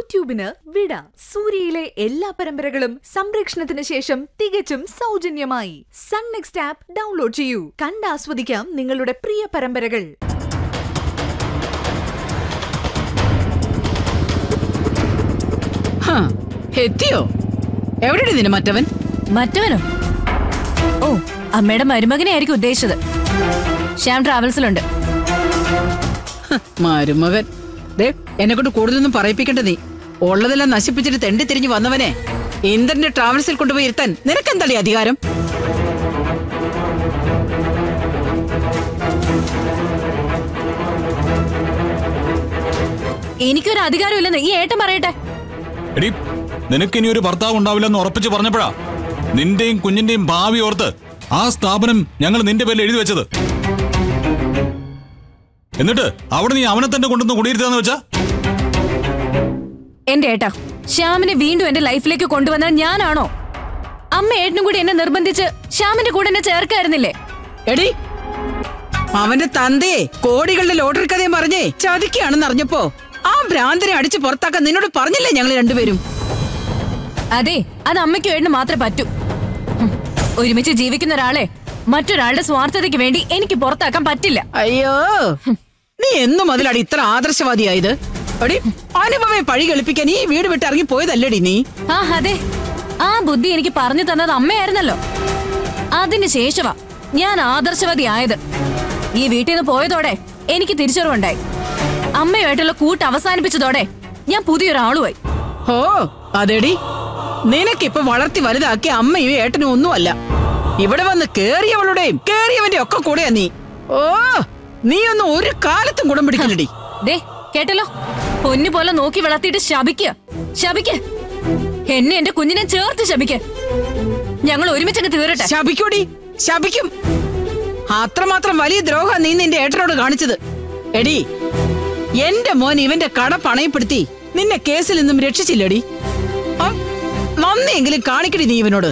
യൂട്യൂബിന് വിട സൂര്യയിലെ എല്ലാ പരമ്പരകളും സംരക്ഷണത്തിന് ശേഷം തികച്ചും സൗജന്യമായി സൺ നെക്സ്റ്റ് ആപ്പ് ഡൗൺലോഡ് ചെയ്യൂ കണ്ടാസ്വദിക്കാം നിങ്ങളുടെ പ്രിയ പരമ്പരകൾ ഹാ, എത്തിയോ എവിടെയാണ് നിന്റെ മറ്റവൻ മറ്റവനോ ഓ അമ്മയുടെ മരുമകനെ ആയിരിക്കും ഉദ്ദേശിച്ചത് ശ്യാം ട്രാവൽസിലുണ്ട് ഹ, മരുമകൻ ദേ എന്നെ കൊണ്ട് കൂടുതലൊന്നും പറയിപ്പിക്കണ്ട നീ ഉള്ളതെല്ലാം നശിപ്പിച്ചിട്ട് തെണ്ടി തിരിഞ്ഞു വന്നവനെ ഇന്ദ്രന്റെ ട്രാവൽസിൽ കൊണ്ടുപോയി ഇരുത്താൻ നിനക്കെന്താളി അധികാരം എനിക്കൊരു അധികാരമില്ലെന്ന് ഈ ഏട്ടൻ പറയട്ടെ എടി നിനക്കിനി ഒരു ഭർത്താവ് ഉണ്ടാവില്ലെന്ന് ഉറപ്പിച്ച് പറഞ്ഞപ്പോഴാ നിന്റെയും കുഞ്ഞിന്റെയും ഭാവി ഓർത്ത് ആ സ്ഥാപനം ഞങ്ങൾ നിന്റെ പേരിൽ എഴുതി വെച്ചത് എന്നിട്ട് അവിടെ നീ അവനെ തന്നെ കൊണ്ടുവന്ന് കുടിയിരുത്താന്ന് വെച്ചാ എന്റെ ഏട്ടാ ശ്യാമിനെ വീണ്ടും എന്റെ ലൈഫിലേക്ക് കൊണ്ടുവന്നത് ഞാനാണോ അമ്മ ഏട്ടനും കൂടി എന്നെ നിർബന്ധിച്ച് ശ്യാമിന്റെ കൂടെ എന്നെ ചേർക്കായിരുന്നില്ലേ എടി അവന്റെ തന്തയെ കോടികളുടെ ലോട്ടറി കഥയും പറഞ്ഞേ ചതിക്കുകയാണെന്ന് അറിഞ്ഞപ്പോ ആ ഭ്രാന്തനെ അടിച്ച് പുറത്താക്കാൻ നിന്നോട് പറഞ്ഞില്ലേ ഞങ്ങൾ രണ്ടുപേരും അതെ അത് അമ്മയ്ക്കും ഏട്ടന് മാത്രമേ പറ്റൂ ഹും, ഒരുമിച്ച് ജീവിക്കുന്ന ഒരാളെ മറ്റൊരാളുടെ സ്വാർത്ഥതയ്ക്ക് വേണ്ടി എനിക്ക് പുറത്താക്കാൻ പറ്റില്ല അയ്യോ നീ എന്നു മുതലടി ഇത്ര ആദർശവാദിയായത് എടി അനുഭവയെ പഴി കളിപ്പിക്കാൻ ഈ വീട് വിട്ട് ഇറങ്ങി പോയതല്ലേടി നീ ആ അതെ ആ ബുദ്ധി എനിക്ക് പറഞ്ഞു തന്നത് അമ്മയായിരുന്നല്ലോ അതിന് ശേഷവാ ഞാൻ ആദർശവതി ആയത് ഈ വീട്ടിൽ നിന്ന് പോയതോടെ എനിക്ക് തിരിച്ചറിവുണ്ടായി അമ്മയുമായിട്ടുള്ള കൂട്ട് അവസാനിപ്പിച്ചതോടെ ഞാൻ പുതിയൊരാളുമായി ഓ അതെടി നിനക്കിപ്പൊ വളർത്തി വലുതാക്കിയ അമ്മയും ഏട്ടനും ഒന്നുമല്ല ഇവിടെ വന്ന് കേറിയവളുടെയും കേറിയവന്റെ ഒക്കെ കൂടെയാ നീ ഓ നീ ഒന്നും ഒരു കാലത്തും കുടം പിടിക്കില്ലടി ദേ കേട്ടല്ലോ പൊന്നു പോലെ നോക്കി വളർത്തിയിട്ട് ശപിക്കുക ശപിക്ക് എന്നെ എന്റെ കുഞ്ഞിനെ ചേർത്ത് ശപിക്ക് ഞങ്ങൾ ഒരുമിച്ചങ്ങ് തീരട്ടെ ശപിക്കൂടി ശപിക്കും അത്രമാത്രം വലിയ ദ്രോഹ നീ നിന്റെ ഏട്ടനോട് കാണിച്ചത് എടി എന്റെ മോൻ ഇവന്റെ കട പണയപ്പെടുത്തി നിന്നെ കേസിൽ നിന്നും രക്ഷിച്ചില്ലടി ആ, നന്ദിയെങ്കിലും കാണിക്കടി നീ ഇവനോട്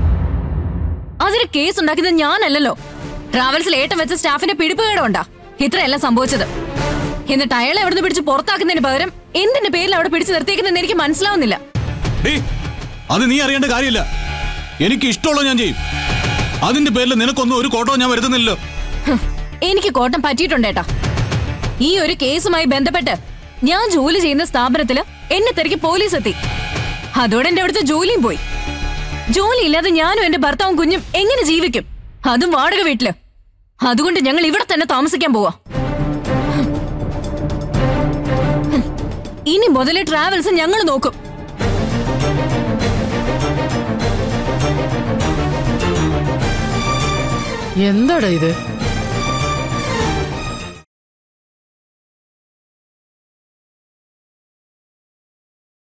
അതിന് കേസ് ഉണ്ടാക്കിയത് ഞാനല്ലല്ലോ ട്രാവൽസിൽ ഏട്ടം വെച്ച സ്റ്റാഫിന്റെ പിടിപ്പുകേടുണ്ടാ ഇത്രയെല്ലാം സംഭവിച്ചത് എന്നിട്ട് അയാളെ എവിടുന്ന് പിടിച്ച് പുറത്താക്കുന്നതിന് പകരം എന്തിന്റെ പേരിൽ അവിടെ പിടിച്ചു നിർത്തിയേക്കുന്നതെന്ന് എനിക്ക് മനസ്സിലാവുന്നില്ല ഡേ അത് നീ അറിയേണ്ട കാര്യമില്ല എനിക്ക് ഇഷ്ടമുള്ള ഞാൻ ചെയ്യും അതിന്റെ പേരിൽ നിനക്കൊന്നും ഒരു കോട്ടവും ഞാൻ വരുത്തുന്നില്ലല്ലോ ഹ്, എനിക്ക് കോട്ടം പറ്റിയിട്ടുണ്ടേട്ടാ ഈ ഒരു കേസുമായി ബന്ധപ്പെട്ട് ഞാൻ ജോലി ചെയ്യുന്ന സ്ഥാപനത്തില് എന്നെ തിരക്കി പോലീസ് എത്തി അതോടെ എന്റെ അവിടുത്തെ ജോലിയും പോയി ജോലി ഇല്ലാതെ ഞാനും എന്റെ ഭർത്താവും കുഞ്ഞും എങ്ങനെ ജീവിക്കും അതും വാടക വീട്ടില് അതുകൊണ്ട് ഞങ്ങൾ ഇവിടെ തന്നെ താമസിക്കാൻ പോവാ ഹ്, ഇനി മുതലേ ട്രാവൽസ് ഞങ്ങൾ നോക്കും എന്താടാ ഇത്